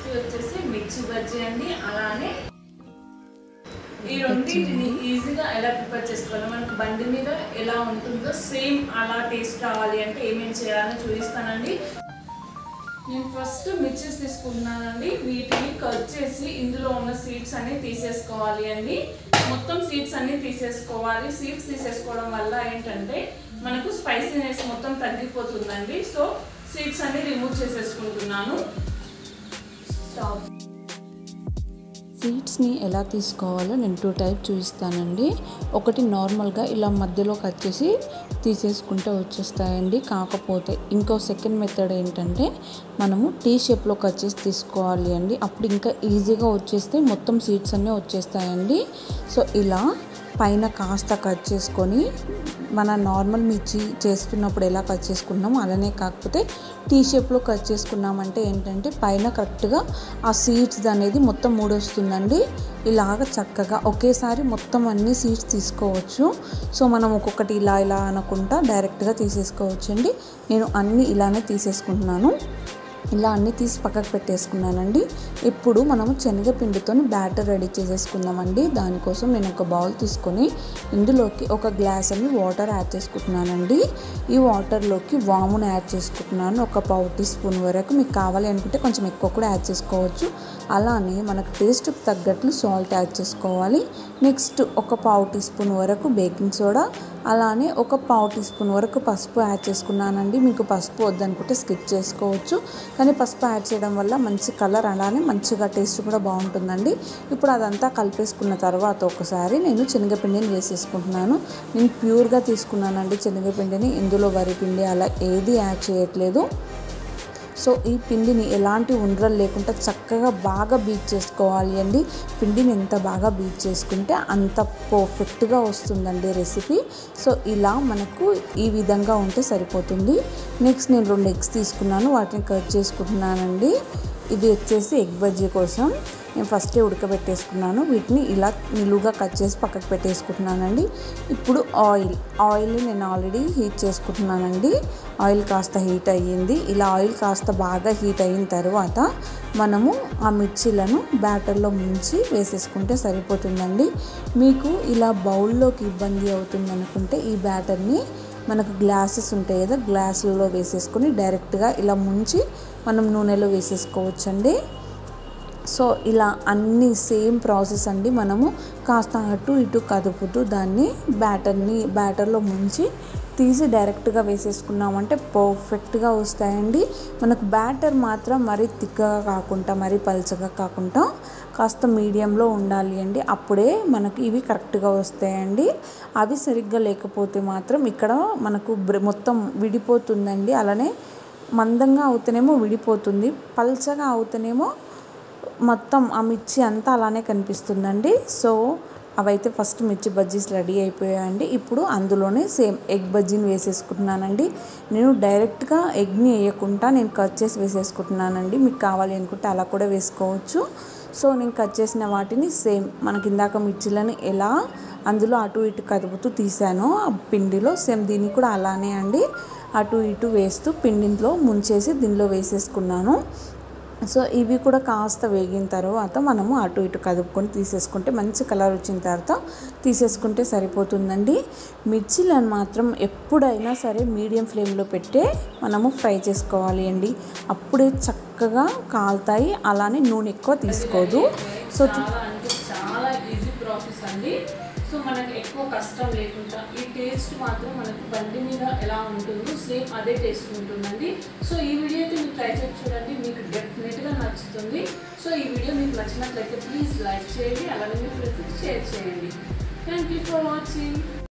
recipe వచ్చేసి మిర్చి బజ్జీ అండి అలానే ఈ రెండింటిని ఈజీగా ఎలా ప్రిపేర్ చేసుకోవాలి మనకు బండి మీద ఎలా ఉంటుందో సేమ్ అలా టేస్ట్ రావాలి అంటే ఏమేమి చేయాలో చూపిస్తానండి నేను ఫస్ట్ మిర్చిస్ తీసుకుంటున్నానండి వీటిని కట్ చేసి ఇందులో ఉన్న సీడ్స్ అన్ని తీసేసుకోవాలి అండి మొత్తం సీడ్స్ అన్ని తీసేసుకోవాలి సీడ్స్ తీసేసుకోవడం వల్ల ఏంటంటే మనకు స్పైసీనెస్ మొత్తం తగ్గిపోతుందండి సో సీడ్స్ అన్ని రిమూవ్ చేసేసుకుంటున్నాను స్టాప్ సీడ్స్ని ఎలా తీసుకోవాలో నేను టూ టైప్ చూపిస్తానండి ఒకటి నార్మల్గా ఇలా మధ్యలో కట్ చేసి తీసేసుకుంటే వచ్చేస్తాయండి కాకపోతే ఇంకో సెకండ్ మెథడ్ ఏంటంటే మనము టీ షేప్లో కట్ చేసి తీసుకోవాలి అండి అప్పుడు ఇంకా ఈజీగా వచ్చేస్తే మొత్తం సీడ్స్ అన్నీ వచ్చేస్తాయండి సో ఇలా పైన కాస్త కట్ చేసుకొని మన నార్మల్ మిర్చి చేసుకున్నప్పుడు ఎలా కట్ చేసుకున్నామో అలానే కాకపోతే టీ షేప్లో కట్ చేసుకున్నామంటే ఏంటంటే పైన కరెక్ట్గా ఆ సీడ్స్ అనేది మొత్తం మూడొస్తుందండి ఇలాగ చక్కగా ఒకేసారి మొత్తం అన్ని సీడ్స్ తీసుకోవచ్చు సో మనం ఒక్కొక్కటి ఇలా ఇలా అనకుండా డైరెక్ట్గా తీసేసుకోవచ్చు అండి నేను అన్నీ ఇలానే తీసేసుకుంటున్నాను ఇలా అన్నీ తీసి పక్కకు పెట్టేసుకున్నానండి ఇప్పుడు మనము శనగపిండితో బ్యాటర్ రెడీ చేసేసుకుందామండి దానికోసం నేను ఒక బౌల్ తీసుకొని ఇందులోకి ఒక గ్లాస్ అని వాటర్ యాడ్ చేసుకుంటున్నానండి ఈ వాటర్లోకి వామును యాడ్ చేసుకుంటున్నాను ఒక పావు టీ స్పూన్ వరకు మీకు కావాలి అనుకుంటే కొంచెం ఎక్కువ కూడా యాడ్ చేసుకోవచ్చు అలానే మనకు టేస్ట్కి తగ్గట్లు సాల్ట్ యాడ్ చేసుకోవాలి నెక్స్ట్ ఒక పావు టీ స్పూన్ వరకు బేకింగ్ సోడా అలానే ఒక పావు టీ స్పూన్ వరకు పసుపు యాడ్ చేసుకున్నానండి మీకు పసుపు వద్దనుకుంటే స్కిప్ చేసుకోవచ్చు కానీ పసుపు యాడ్ చేయడం వల్ల మంచి కలర్ అలానే మంచిగా టేస్ట్ కూడా బాగుంటుందండి ఇప్పుడు అదంతా కలిపేసుకున్న తర్వాత ఒకసారి నేను శనగపిండిని వేసేసుకుంటున్నాను నేను ప్యూర్గా తీసుకున్నానండి శనగపిండిని ఇందులో వరిపిండి అలా ఏది యాడ్ చేయట్లేదు సో ఈ పిండిని ఎలాంటి ఉండలు లేకుండా చక్కగా బాగా బీట్ చేసుకోవాలి అండి పిండిని ఎంత బాగా బీట్ చేసుకుంటే అంత పర్ఫెక్ట్గా వస్తుందండి రెసిపీ సో ఇలా మనకు ఈ విధంగా ఉంటే సరిపోతుంది నెక్స్ట్ నేను రెండు ఎగ్స్ తీసుకున్నాను వాటిని కట్ చేసుకుంటున్నానండి ఇది వచ్చేసి ఎగ్ బజ్జీ కోసం నేను ఫస్టే ఉడకబెట్టేసుకున్నాను వీటిని ఇలా నిలువుగా కట్ చేసి పక్కకు పెట్టేసుకుంటున్నానండి ఇప్పుడు ఆయిల్ ఆయిల్ నేను ఆల్రెడీ హీట్ చేసుకుంటున్నానండి ఆయిల్ కాస్త హీట్ అయ్యింది ఇలా ఆయిల్ కాస్త బాగా హీట్ అయిన తర్వాత మనము ఆ మిర్చీలను బ్యాటర్లో ముంచి వేసేసుకుంటే సరిపోతుందండి మీకు ఇలా బౌల్లోకి ఇబ్బంది అవుతుంది అనుకుంటే ఈ బ్యాటర్ని మనకు గ్లాసెస్ ఉంటాయి కదా గ్లాసులలో వేసేసుకొని డైరెక్ట్గా ఇలా ముంచి మనం నూనెలో వేసేసుకోవచ్చండి సో ఇలా అన్ని సేమ్ ప్రాసెస్ అండి మనము కాస్త అటు ఇటు కదుపుతూ దాన్ని బ్యాటర్ని బ్యాటర్లో ముంచి తీసి డైరెక్ట్గా వేసేసుకున్నామంటే పర్ఫెక్ట్గా వస్తాయండి మనకు బ్యాటర్ మాత్రం మరీ తిక్కగా కాకుండా మరీ పల్చగా కాకుండా కాస్త మీడియంలో ఉండాలి అండి అప్పుడే మనకి ఇవి కరెక్ట్గా వస్తాయండి అవి సరిగ్గా లేకపోతే మాత్రం ఇక్కడ మనకు బ్రె- మొత్తం విడిపోతుందండి అలానే మందంగా అవుతేనేమో విడిపోతుంది పల్చగా అవుతేనేమో మొత్తం ఆ మిర్చి అంతా అలానే కనిపిస్తుందండి సో అవైతే ఫస్ట్ మిర్చి బజ్జీస్ రెడీ అయిపోయాయండి ఇప్పుడు అందులోనే సేమ్ ఎగ్ బజ్జీని వేసేసుకుంటున్నానండి నేను డైరెక్ట్గా ఎగ్ని వేయకుండా నేను కట్ చేసి వేసేసుకుంటున్నానండి మీకు కావాలి అనుకుంటే అలా కూడా వేసుకోవచ్చు సో నేను కట్ చేసిన వాటిని సేమ్ మనకి ఇందాక మిర్చిలను ఎలా అందులో అటు ఇటు కదుపుతూ తీసానో ఆ పిండిలో సేమ్ దీన్ని కూడా అలానే అండి అటు ఇటు వేస్తూ పిండిలో ముంచేసి దీనిలో వేసేసుకున్నాను సో ఇవి కూడా కాస్త వేగిన తర్వాత మనము అటు ఇటు కదుపుకొని తీసేసుకుంటే మంచి కలర్ వచ్చిన తర్వాత తీసేసుకుంటే సరిపోతుందండి మిర్చీలను మాత్రం ఎప్పుడైనా సరే మీడియం ఫ్లేమ్లో పెట్టే మనము ఫ్రై చేసుకోవాలి అండి అప్పుడే చక్కగా కాలుతాయి అలానే నూనె ఎక్కువ తీసుకోదు సో చాలా అంటే చాలా ఈజీ ప్రాసెస్ అండి సో మనకి ఎక్కువ కష్టం లేకుండా ఈ టేస్ట్ మాత్రం మనకి బండి మీద ఎలా ఉంటుందో సేమ్ అదే టేస్ట్ ఉంటుందండి సో ఈ వీడియో అయితే మీరు ట్రై చేసి చూడండి మీకు డెఫినెట్గా నచ్చుతుంది సో ఈ వీడియో మీకు నచ్చినట్లయితే ప్లీజ్ లైక్ చేయండి అలానే మీ ఫ్రెండ్స్కి షేర్ చేయండి థ్యాంక్ యూ ఫర్ వాచింగ్